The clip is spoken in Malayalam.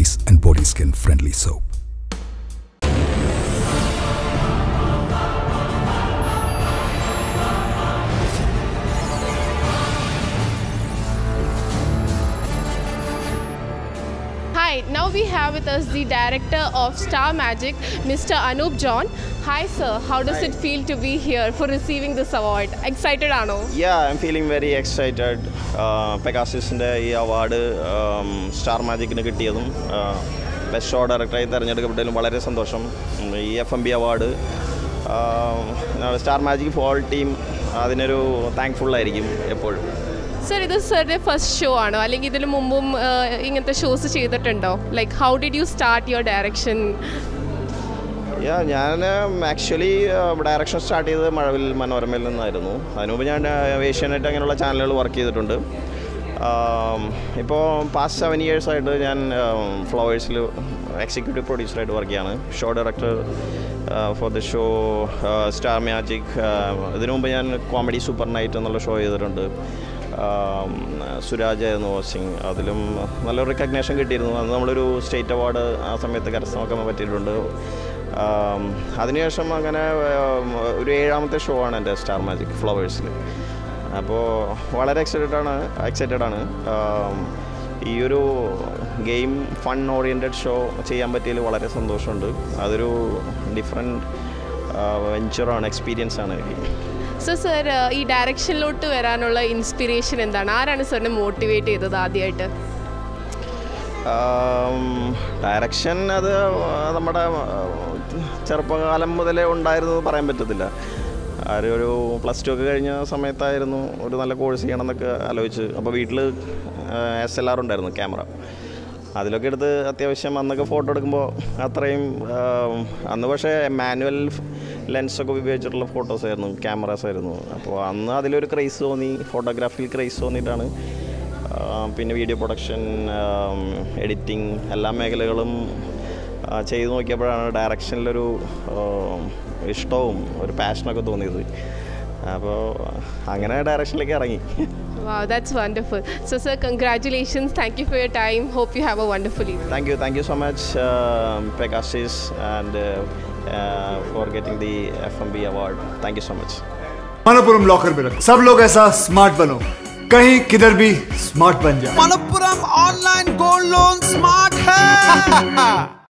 face and body skin friendly soap. Hi, now we have with us the director of Star Magic, Mr. Anup John. Hi, sir. How does it feel to be here for receiving this award? Excited, Ano? Yeah I'm feeling very excited പെഗാസിസിൻ്റെ ഈ അവാർഡ് സ്റ്റാർ മാജിക്കിന് കിട്ടിയതും ബെസ്റ്റ് ഷോ ഡയറക്ടറായി തിരഞ്ഞെടുക്കപ്പെട്ടതിലും വളരെ സന്തോഷം ഉം, ഈ F M B award star magic full team അതിനൊരു താങ്ക്ഫുൾ ആയിരിക്കും എപ്പോഴും സർ ഇത് സാറിൻ്റെ ഫസ്റ്റ് ഷോ ആണോ അല്ലെങ്കിൽ ഇതിനു മുമ്പും ആ, ഇങ്ങനത്തെ ഷോസ് ചെയ്തിട്ടുണ്ടോ like how did you start your direction yeah ഞാൻ ആക്ച്വലി ഡയറക്ഷൻ സ്റ്റാർട്ട് ചെയ്തത് മഴവിൽ മനോരമയിൽ നിന്നായിരുന്നു അതിനുമുമ്പ് ഞാൻ ഏഷ്യാനെറ്റ് അങ്ങനെയുള്ള ചാനലുകൾ വർക്ക് ചെയ്തിട്ടുണ്ട് ഇപ്പോൾ പാസ്റ്റ് സെവൻ ഇയേഴ്സായിട്ട് ഞാൻ ഫ്ലവേഴ്സിൽ എക്സിക്യൂട്ടീവ് പ്രൊഡ്യൂസറായിട്ട് വർക്ക് ചെയ്യാണ് show director for the show star magic ഇതിനു മുമ്പ് ഞാൻ കോമഡി സൂപ്പർ നൈറ്റ് എന്നുള്ള ഷോ ചെയ്തിട്ടുണ്ട് ആം, സുരാജ് ആയിരുന്നു ഹോസ്റ്റിംഗ് അതിലും നല്ലൊരു റെക്കഗ്നേഷൻ കിട്ടിയിരുന്നു അന്ന് നമ്മളൊരു സ്റ്റേറ്റ് അവാർഡ് ആ സമയത്ത് കരസ്ഥമാക്കാൻ പറ്റിയിട്ടുണ്ട് ആം, അതിനുശേഷം അങ്ങനെ ആം, ഒരു ഏഴാമത്തെ ഷോ ആണ് എൻ്റെ സ്റ്റാർ മാജിക് ഫ്ലവേഴ്സിൽ അപ്പോൾ വളരെ എക്സൈറ്റഡ് ആണ് എക്സൈറ്റഡ് ആണ് ആം, ഈ ഒരു ഗെയിം ഫൺ ഓറിയൻറ്റഡ് ഷോ ചെയ്യാൻ പറ്റിയതിൽ വളരെ സന്തോഷമുണ്ട് അതൊരു ഡിഫറെൻറ്റ് വെഞ്ചറാണ് എക്സ്പീരിയൻസ് ആണ് എനിക്ക് സോ സർ ഈ ഡയറക്ഷനിലോട്ട് വരാനുള്ള ഇൻസ്പിറേഷൻ എന്താണ് ആരാണ് സാറിനെ മോട്ടിവേറ്റ് ചെയ്തത് ആദ്യമായിട്ട് ഡയറക്ഷൻ അത് നമ്മുടെ ചെറുപ്പകാലം മുതലേ ഉണ്ടായിരുന്നു എന്ന് പറയാൻ പറ്റത്തില്ല ആര് ഒരു പ്ലസ് ടു ഒക്കെ കഴിഞ്ഞ സമയത്തായിരുന്നു ഒരു നല്ല കോഴ്സ് ചെയ്യണം എന്നൊക്കെ ആലോചിച്ച് അപ്പോൾ വീട്ടിൽ എസ് എൽ ആർ ഉണ്ടായിരുന്നു ക്യാമറ അതിലൊക്കെ എടുത്ത് അത്യാവശ്യം അന്നൊക്കെ ഫോട്ടോ എടുക്കുമ്പോൾ അത്രയും ആം, അന്ന് പക്ഷേ മാനുവൽ ലെൻസൊക്കെ ഉപയോഗിച്ചിട്ടുള്ള ഫോട്ടോസ് ആയിരുന്നു ക്യാമറാസ് ആയിരുന്നു അപ്പോൾ അന്ന് അതിലൊരു ക്രൈസ് തോന്നി ഫോട്ടോഗ്രാഫിയിൽ ക്രൈസ് തോന്നിയിട്ടാണ് ആ, പിന്നെ വീഡിയോ പ്രൊഡക്ഷൻ എഡിറ്റിംഗ് എല്ലാ മേഖലകളും ആ, ചെയ്തു നോക്കിയപ്പോഴാണ് ഡയറക്ഷനിലൊരു ആ, ഇഷ്ടവും ഒരു പാഷനൊക്കെ തോന്നിയത് അപ്പോൾ അങ്ങനെ ഡയറക്ഷനിലേക്ക് ഇറങ്ങി Wow, that's wonderful. So, sir, congratulations. Thank you for your time. Hope you have a wonderful evening. Thank you thank you so much Pegasus and for getting the F M B award thank you so much Manappuram locker में रख सब लोग ऐसा स्मार्ट बनो कहीं किधर भी स्मार्ट बन जाए Manappuram online gold loan smart है